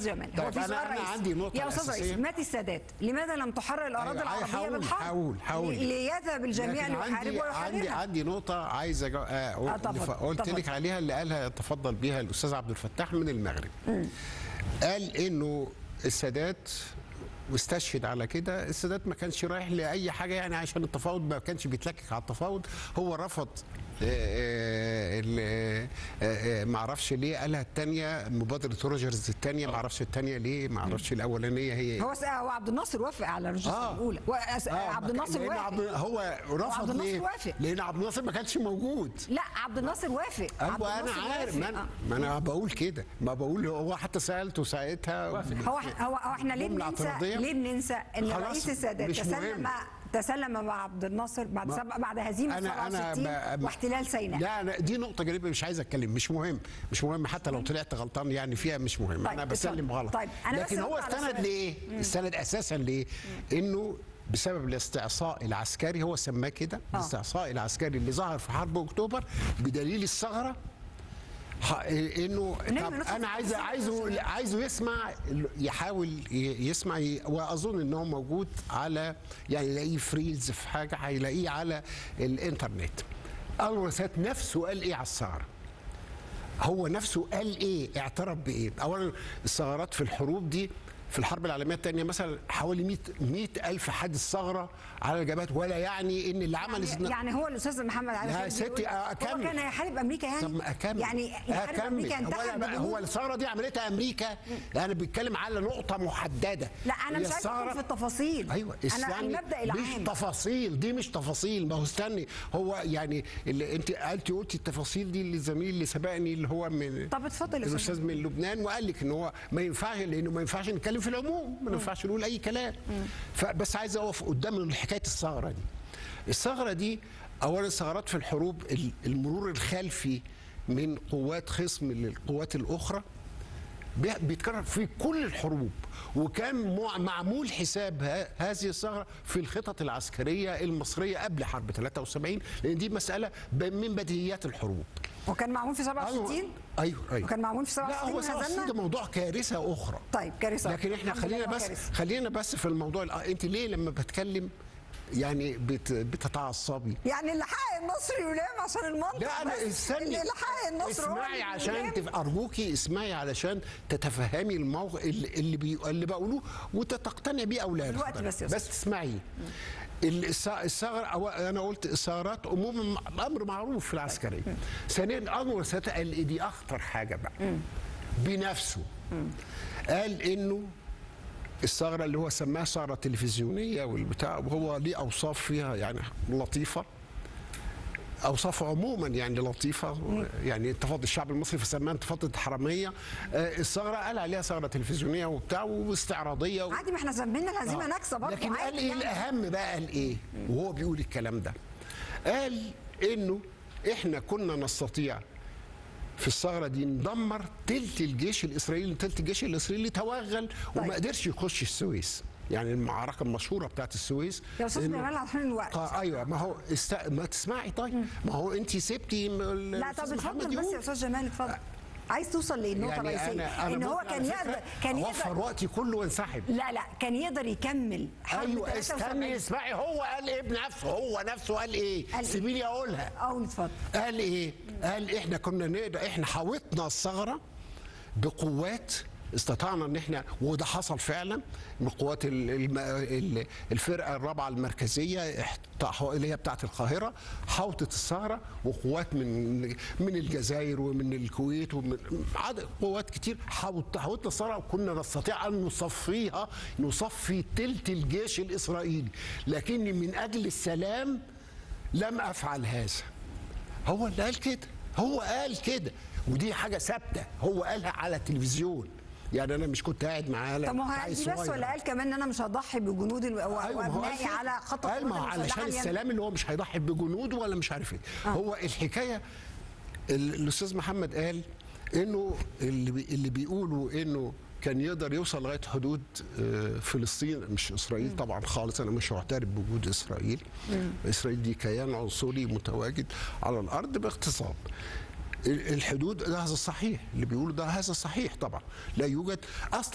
جمال هو طيب في أنا- سؤال أنا رئيسي. عندي نقطة يا استاذ رئيس أساسية. مات السادات لماذا لم تحرر الاراضي أيوة، العربيه هقول- بالحرب هقول- هقول. لي- ليذهب الجميع لكن ليحارب عندي عندي ويحررها عندي نقطة عايز أجا... آه آه، طبعاً، قلت طبعاً. لك عليها اللي قالها تفضل بيها الأستاذ عبد الفتاح من المغرب. قال إنه السادات واستشهد على كده السادات ما كانش رايح لأي حاجة يعني عشان التفاوض ما كانش بيتلكك على التفاوض هو رفض آه، آه، ال- آه، آه، ما اعرفش ليه قالها الثانيه مبادره روجرز الثانيه ما اعرفش الثانيه ليه ما اعرفش الاولانيه هي إيه. هو س- هو عبد الناصر وافق على الرجل آه. الاولى وأس- آه، عبد الناصر لأن عبد وافق هو وعبد رفض الناصر ليه؟ وافق. لان عبد الناصر ما كانش موجود لا عبد الناصر وافق عبد ايوه انا الناصر عارف وافق. ما انا, آه. ما أنا بقول كده ما بقول هو حتى سالته ساعتها هو هو هو احنا ليه جملة بننسى اعتراضية؟ ليه بننسى ان خلاص، رئيس السادات مش تسلم مهم. تسلم مع عبد الناصر بعد ما- سبع بعد هزيمه 67 ب- واحتلال سيناء لا أنا دي نقطه جانبيه مش عايز اتكلم مش مهم مش مهم حتى لو طلعت غلطان يعني فيها مش مهم طيب، انا بسلم اتفضل. غلط طيب، أنا بس لكن هو أرد على استند سؤال. ليه استند اساسا ليه انه بسبب الاستعصاء العسكري هو سماه كده آه. الاستعصاء العسكري اللي ظهر في حرب اكتوبر بدليل الثغره ح- انه نعمل طب نفس انا عايز التفاصيل عايزه بس. عايزه يسمع يحاول ي- يسمع ي- واظن ان هو موجود على يعني يلاقيه فريلز في حاجه هيلاقيه على الانترنت انور السادات نفسه قال ايه على الثغره هو نفسه قال ايه اعترف بايه اولا الثغرات في الحروب دي في الحرب العالميه الثانيه مثلا حوالي 100 100 الف حادث ثغره على الجبهات ولا يعني ان اللي عمل يعني, يعني هو الاستاذ محمد علي يا خالد ستي بيقول هو أكمل. كان هيحارب امريكا يعني طب ما اكمل يعني يحارب اكمل امريكا هو, ينتحر لا- هو الثغره دي عملتها امريكا انا بتكلم على نقطه محدده لا انا هي مش عايز ادخل الثغرة- في التفاصيل ايوه انا استني المبدا مش العام تفاصيل دي مش تفاصيل ما هو استني هو يعني اللي انت انت قلتي التفاصيل دي للزميل اللي سبقني اللي هو من طب اتفضل يا أستاذ الاستاذ من لبنان وقال لك ان هو ما ينفعش لانه ما ينفعش نتكلم في العموم ما ينفعش نقول اي كلام فبس عايز اقف قدام حكايه الثغره دي الثغره دي اولا الثغرات في الحروب ال- المرور الخلفي من قوات خصم للقوات الاخرى بي- بيتكرر في كل الحروب وكان مع- معمول حساب ه- هذه الثغره في الخطط العسكريه المصريه قبل حرب 73 لان دي مساله ب- من بديهيات الحروب وكان معمول في 67 ايوه ايوه وكان معمول في لا 67 هو 67 ده هزلنا موضوع كارثه اخرى طيب كارثه لكن احنا الحمد خلينا لله بس كارثة. خلينا بس في الموضوع الآ- انت ليه لما بتكلم يعني بت بتتعصبي يعني اللي حقق النصر يلام عشان المنطق لا انا بس. استني اللي حقق النصر هو اسمعي اللي عشان يلام. تف... ارجوكي اسمعي علشان تتفهمي الموقف اللي اللي, بي... اللي بقوله وتقتنعي بيه او لا دلوقتي اتفضلي. بس يا بس تسمعي ال- الث- الثغر أو انا قلت الثغرات عموما امر معروف في العسكريه ثانيا انور السادات قال إيه دي اخطر حاجه بقى بنفسه قال انه الثغره اللي هو سماها ثغره تلفزيونيه والبتاع وهو ليه اوصاف فيها يعني لطيفه اوصاف عموما يعني لطيفه يعني انتفاضه الشعب المصري فسماها انتفاضه الحراميه آه، الثغره قال عليها ثغره تلفزيونيه وبتاع واستعراضيه و... عادي ما احنا ذنبنا الهزيمه آه. نكسه برضه لكن قال عادي ايه يعني. الاهم بقى قال ايه وهو بيقول الكلام ده قال انه احنا كنا نستطيع في الثغره دي ندمر تلت الجيش الاسرائيلي تلت الجيش الاسرائيلي توغل طيب. وما قدرش يخش السويس يعني المعركه المشهوره بتاعت السويس يا استاذ إنه- جمال عشان الوقت آه ايوه ما هو است... ما تسمعي طيب ما هو انت سبتي م- لا طب الأستاذ محمد اتفضل بس يا يقول. استاذ جمال اتفضل عايز توصل للنقطه الرئيسيه ان هو ممكن كان على يقدر فكرة كان اوفر يقدر وقتي كله وانسحب لا لا كان يقدر يكمل حرب ايوه 73. استني اسمعي هو قال ايه بنفسه هو نفسه قال ايه قال إيه؟ سيبيني اقولها او اتفضل قال ايه قال احنا كنا نقدر احنا حاوطنا الثغره بقوات استطعنا ان احنا وده حصل فعلا بقوات ال- الم- ال- الفرقه الرابعه المركزيه احت- اللي هي بتاعه القاهره حوطت الثغره وقوات من من الجزائر ومن الكويت ومن عدد قوات كتير حوط- حوطنا الثغره وكنا نستطيع ان نصفيها نصفي تلت الجيش الاسرائيلي لكني من اجل السلام لم افعل هذا هو اللي قال كده هو قال كده ودي حاجه ثابته هو قالها على التلفزيون يعني انا مش كنت قاعد معاه طب ما هو قال دي بس ولا قال كمان ان انا مش هضحي بجنودي و- أيوة ما هو قال وابنائي كده. على خط قال ما هو القوات علشان المسلحة يعني- السلام اللي هو مش هيضحي بجنوده ولا مش عارف ايه آه. هو الحكايه ال- الاستاذ محمد قال انه اللي بي اللي بيقولوا انه كان يقدر يوصل لغايه حدود آه، فلسطين مش اسرائيل طبعا خالص انا مش معترف بوجود اسرائيل اسرائيل دي كيان عنصري متواجد على الارض باغتصاب ال- الحدود ده هذا صحيح اللي بيقولوا ده هذا صحيح طبعا لا يوجد اصلا